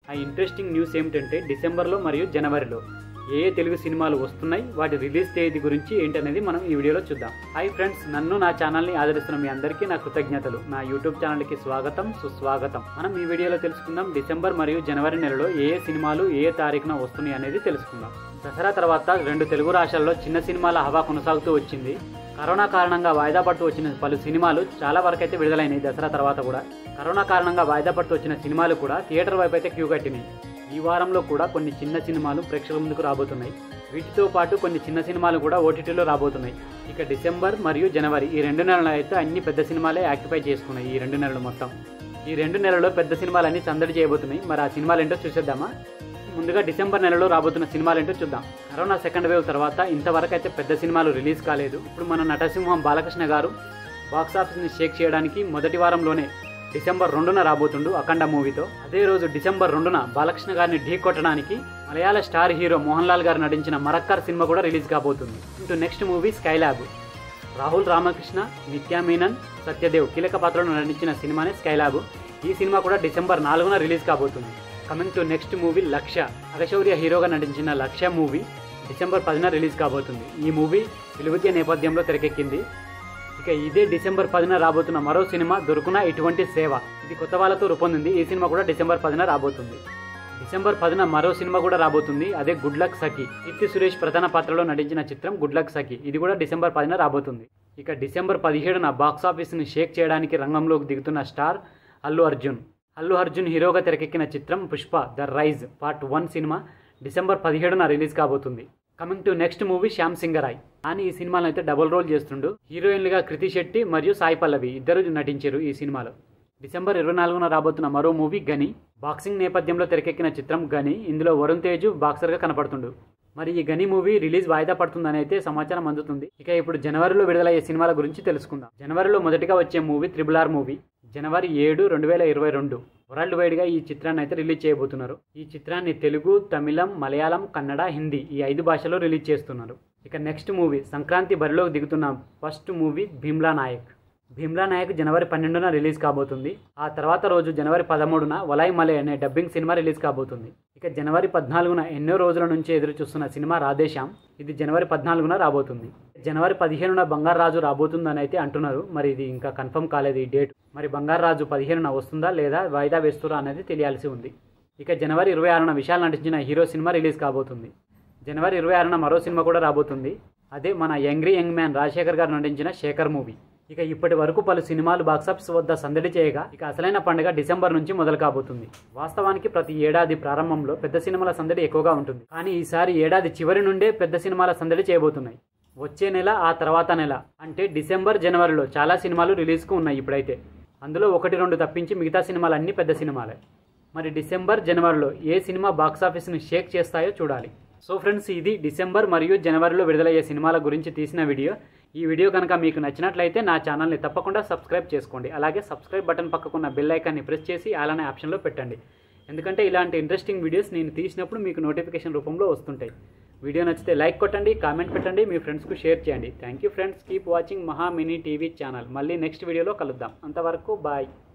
ఆ interesting news ఏమిటంటే డిసెంబర్లో మరియు జనవరిలో ఏ ఏ తెలుగు సినిమాలు వస్తున్నాయి వాటి రిలీజ్ తేదీ గురించి ఏంటనేది మనం ఈ వీడియోలో చూద్దాం హాయ్ ఫ్రెండ్స్ నన్ను నా ఛానల్ని ఆదరిస్తున్న మీ అందరికీ నా కృతజ్ఞతలు నా యూట్యూబ్ ఛానల్కి స్వాగతం సుస్వాగతం మనం ఈ వీడియోలో తెలుసుకుందాం డిసెంబర్ మరియు జనవరి నెలలో ఏ ఏ సినిమాలు ఏ ఏ తారీఖున వస్తున్నాయి అనేది తెలుసుకుందాం దసరా తర్వాత రెండు తెలుగు రాష్ట్రాల్లో చిన్న సినిమాల హవా కొనసాగుతూ వచ్చింది కరోనా కారణంగా వాయిదా పడుతూ వచ్చిన పలు సినిమాలు చాలా వరకు అయితే విడుదలైనాయి దసరా తర్వాత కూడా కరోనా కారణంగా వాయిదా పడుతూ వచ్చిన సినిమాలు కూడా థియేటర్ వైపు అయితే క్యూ కట్టినాయి ఈ వారంలో కూడా కొన్ని చిన్న సినిమాలు ప్రేక్షకుల ముందుకు రాబోతున్నాయి వీటితో పాటు కొన్ని చిన్న సినిమాలు కూడా ఓటీటీలో రాబోతున్నాయి ఇక డిసెంబర్ మరియు జనవరి ఈ రెండు నెలలు అయితే అన్ని పెద్ద సినిమాలే యాక్టిఫై చేసుకున్నాయి ఈ రెండు నెలలు మొత్తం ఈ రెండు నెలల్లో పెద్ద సినిమాలన్నీ సందడి చేయబోతున్నాయి మరి ఆ సినిమాలు ఏంటో చూసేద్దామా ముందుగా డిసెంబర్ నెలలో రాబోతున్న సినిమాలు ఏంటో చూద్దాం కరోనా సెకండ్ వేవ్ తర్వాత ఇంతవరకు అయితే పెద్ద సినిమాలు రిలీజ్ కాలేదు ఇప్పుడు మన నటసింహం బాలకృష్ణ గారు బాక్స్ ఆఫీస్ని షేక్ చేయడానికి మొదటి వారంలోనే డిసెంబర్ రెండున రాబోతుండు అఖండ మూవీతో అదే రోజు డిసెంబర్ రెండున బాలకృష్ణ గారిని ఢీ కొట్టడానికి మలయాళ స్టార్ హీరో మోహన్ లాల్ గారు నటించిన మరక్కర్ సినిమా కూడా రిలీజ్ కాబోతుంది into next movie Skylab Rahul Ramakrishna Nithya Menen Satyadev కీలక పాత్రలో నటించిన సినిమానే స్కైలాబ్ ఈ సినిమా కూడా డిసెంబర్ నాలుగున రిలీజ్ కాబోతుంది కమింగ్ టు నెక్స్ట్ మూవీ లక్ష్య అగశౌర్య హీరోగా నటించిన లక్ష్య మూవీ డిసెంబర్ పదిన రిలీజ్ కాబోతుంది ఈ మూవీ విలువిద్య నేపథ్యంలో తెరకెక్కింది ఇక ఇదే డిసెంబర్ పదిన రాబోతున్న మరో సినిమా దొరుకున ఇటువంటి సేవ ఇది కొత్త వాళ్ళతో రూపొందింది ఈ సినిమా కూడా డిసెంబర్ పదిన రాబోతుంది డిసెంబర్ పదిన మరో సినిమా కూడా రాబోతుంది అదే గుడ్ లక్ సఖి కీర్తి సురేష్ ప్రధాన పాత్రలో నటించిన చిత్రం గుడ్ లక్ సఖి ఇది కూడా డిసెంబర్ పదిన రాబోతుంది ఇక డిసెంబర్ పదిహేడున బాక్స్ ఆఫీస్ని షేక్ చేయడానికి రంగంలోకి దిగుతున్న స్టార్ అల్లు అర్జున్ అల్లు అర్జున్ హీరోగా తెరకెక్కిన చిత్రం Pushpa the rise part one సినిమా డిసెంబర్ పదిహేడున రిలీజ్ కాబోతుంది coming to next movie Shyam Singha Roy ఈ సినిమాలో అయితే డబుల్ రోల్ చేస్తుండు హీరోయిన్లుగా కృతి శెట్టి మరియు సాయి పల్లవి ఇద్దరు నటించారు ఈ సినిమాలో డిసెంబర్ ఇరవై నాలుగున రాబోతున్న మరో మూవీ గని బాక్సింగ్ నేపథ్యంలో తెరకెక్కిన చిత్రం గని ఇందులో వరుణ్ తేజ్ బాక్సర్గా కనపడుతుండు మరి ఈ గని మూవీ రిలీజ్ వాయిదా పడుతుందని అయితే సమాచారం అందుతుంది ఇక ఇప్పుడు జనవరిలో విడుదలయ్యే సినిమాల గురించి తెలుసుకుందాం జనవరిలో మొదటిగా వచ్చే మూవీ త్రిబుల్ ఆర్ మూవీ జనవరి ఏడు రెండు వేల ఇరవై రెండు వరల్డ్ వైడ్గా ఈ చిత్రాన్ని అయితే రిలీజ్ చేయబోతున్నారు ఈ చిత్రాన్ని తెలుగు తమిళం మలయాళం కన్నడ హిందీ ఈ ఐదు భాషలో రిలీజ్ చేస్తున్నారు ఇక నెక్స్ట్ మూవీ సంక్రాంతి బరిలోకి దిగుతున్న ఫస్ట్ మూవీ భీమ్లా నాయక్ భీమ్లా నాయక్ జనవరి పన్నెండున రిలీజ్ కాబోతుంది ఆ తర్వాత రోజు జనవరి పదమూడున వలాయ్ మలై అనే డబ్బింగ్ సినిమా రిలీజ్ కాబోతుంది ఇక జనవరి పద్నాలుగున ఎన్నో రోజుల నుంచి ఎదురు చూస్తున్న సినిమా రాధేశ్యామ్ ఇది జనవరి పద్నాలుగున రాబోతుంది జనవరి పదిహేనున బంగారు రాజు రాబోతుందని అయితే అంటున్నారు మరి ఇది ఇంకా కన్ఫర్మ్ కాలేదు ఈ డేట్ మరి బంగారు రాజు పదిహేనున వస్తుందా లేదా వాయిదా వేస్తురా అనేది తెలియాల్సి ఉంది ఇక జనవరి ఇరవై ఆరున విశాల్ నటించిన హీరో సినిమా రిలీజ్ కాబోతుంది జనవరి ఇరవై ఆరున మరో సినిమా కూడా రాబోతుంది అదే మన యంగ్రీ యంగ్ మ్యాన్ రాజశేఖర్ గారు నటించిన శేఖర్ మూవీ ఇక ఇప్పటి వరకు పలు సినిమాలు బాక్సాఫీస్ వద్ద సందడి చేయగా ఇక అసలైన పండుగ డిసెంబర్ నుంచి మొదలు కాబోతుంది వాస్తవానికి ప్రతి ఏడాది ప్రారంభంలో పెద్ద సినిమాల సందడి ఎక్కువగా ఉంటుంది కానీ ఈసారి ఏడాది చివరి నుండే పెద్ద సినిమాల సందడి చేయబోతున్నాయి వచ్చే నెల ఆ తర్వాత నెల అంటే డిసెంబర్ జనవరిలో చాలా సినిమాలు రిలీజ్కు ఉన్నాయి ఇప్పుడైతే అందులో ఒకటి రెండు తప్పించి మిగతా సినిమాలన్నీ పెద్ద సినిమాలే మరి డిసెంబర్ జనవరిలో ఏ సినిమా బాక్సాఫీస్ని షేక్ చేస్తాయో చూడాలి సో ఫ్రెండ్స్ ఇది డిసెంబర్ మరియు జనవరిలో విడుదలయ్యే సినిమాల గురించి తీసిన వీడియో ఈ వీడియో కనుక మీకు నచ్చినట్లయితే నా ఛానల్ని తప్పకుండా సబ్స్క్రైబ్ చేసుకోండి అలాగే సబ్స్క్రైబ్ బటన్ పక్కకున్న బెల్ ఐకాన్ని ప్రెస్ చేసి అలానే ఆప్షన్లో పెట్టండి ఎందుకంటే ఇలాంటి ఇంట్రెస్టింగ్ వీడియోస్ నేను తీసినప్పుడు మీకు నోటిఫికేషన్ రూపంలో వస్తుంటాయి వీడియో నచ్చితే లైక్ కొట్టండి కామెంట్ పెట్టండి మీ ఫ్రెండ్స్కు షేర్ చేయండి thank you friends keep watching Maha mini TV channel మళ్ళీ నెక్స్ట్ వీడియోలో కలుద్దాం అంతవరకు బాయ్